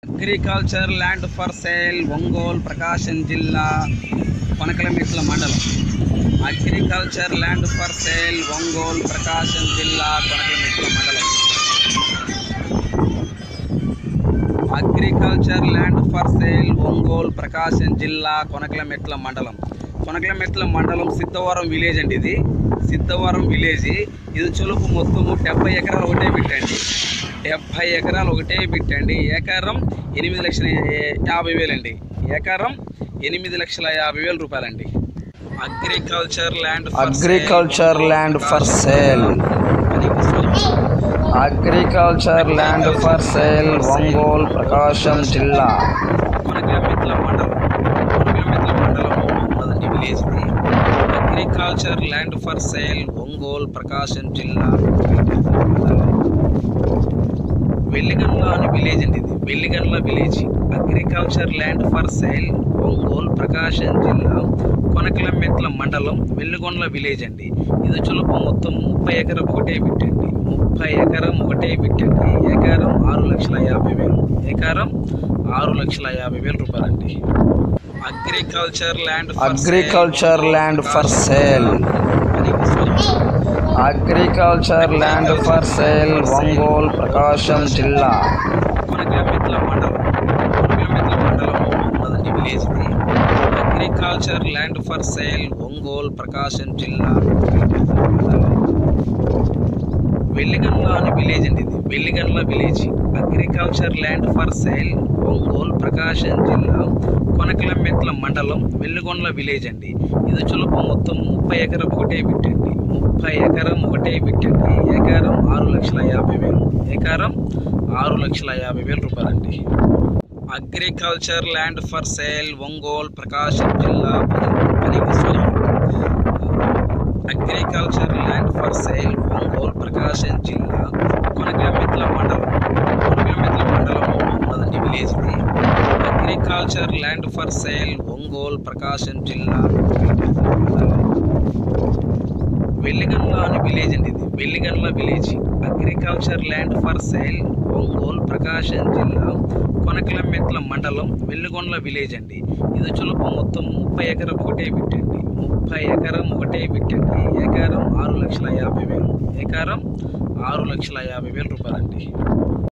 agriculture land for sale Ongole Prakasam జిల్లా కొనకలమిట్ల మండలం agriculture land for sale Ongole Prakasam జిల్లా కొనకలమిట్ల మండలం agriculture land for sale Ongole Prakasam జిల్లా కొనకలమెట్ల మండలం కొనకలమెట్ల మండలం సిద్ధవరం విలేజ్ అండి ఇది సిద్ధవరం విలేజ్ ఇది చులుపు మొత్తము డెబ్బై ఎకరాలు ఒకటే పెట్టండి డెబ్బై ఎకరాలు ఒకటే పెట్టండి ఎకరం ఎనిమిది లక్షల యాభై వేలండి ఎకరం ఎనిమిది లక్షల యాభై వేల రూపాయలండి agriculture land agriculture land for sale agriculture land for sale Ongole Prakasam జిల్లా కొనకలమెట్ల మండలం కొనకలమెట్ల మండలం ఉన్నదండి విలేజ్ ఇది agriculture land for sale Ongole Prakasam జిల్లా వెల్లిగన్ల అని విలేజ్ అండి ఇది Velligandla village agriculture land for sale Ongole Prakasam జిల్లా కొనకలమెట్ల మండలం వెల్లిగొండ్ల విలేజ్ అండి ఇది చులుపు మొత్తం ముప్పై ఎకరం ఒకటే పెట్టండి ముప్పై ఎకరం ఒకటే పెట్టండి ఎకరం ఆరు లక్షల యాభై వేలు ఎకరం ఆరు లక్షల యాభై వేల రూపాయలండి agriculture land agriculture land for sale agriculture land for sale Ongole Prakasam జిల్లా కొనకలమెట్ల మండలం కొనకలమెట్ల మండలం ఉన్నదండి విలేజ్ ఇది agriculture land for sale Ongole Prakasam జిల్లా వెల్లిగన్ల అని విలేజ్ అండి ఇది Velligandla village agriculture land for sale Ongole Prakasam జిల్లా కొనకలమెట్ల మండలం వెల్లిగొండ్ల విలేజ్ అండి ఇది చులుపు మొత్తం ముప్పై ఎకరం ఒకటే పెట్టండి ముప్పై ఎకరం ఒకటే పెట్టండి ఎకరం ఆరు లక్షల యాభై వేలు ఎకరం ఆరు లక్షల యాభై వేల రూపాయలండి agriculture land for sale Ongole Prakasam జిల్లా పని agriculture land for sale Ongole Prakasam జిల్లా కొనకలమెట్ల మండలం కొనకలమెట్ల మండలం ఉన్నదండి విలేజ్ ఇది agriculture land for sale Ongole Prakasam జిల్లా వెల్లిగన్ల అని విలేజ్ అండి ఇది Velligandla village agriculture land for sale Ongole Prakasam జిల్లా కొనకలమెట్ల మండలం వెల్లిగొండ్ల విలేజ్ అండి ఇది చులుపు మొత్తం ముప్పై ఎకరం ఒకటే పెట్టండి ముప్పై ఎకరం ఒకటే పెట్టండి ఎకరం ఆరు లక్షల యాభై వేలు ఎకరం ఆరు లక్షల యాభై వేల రూపాయలండి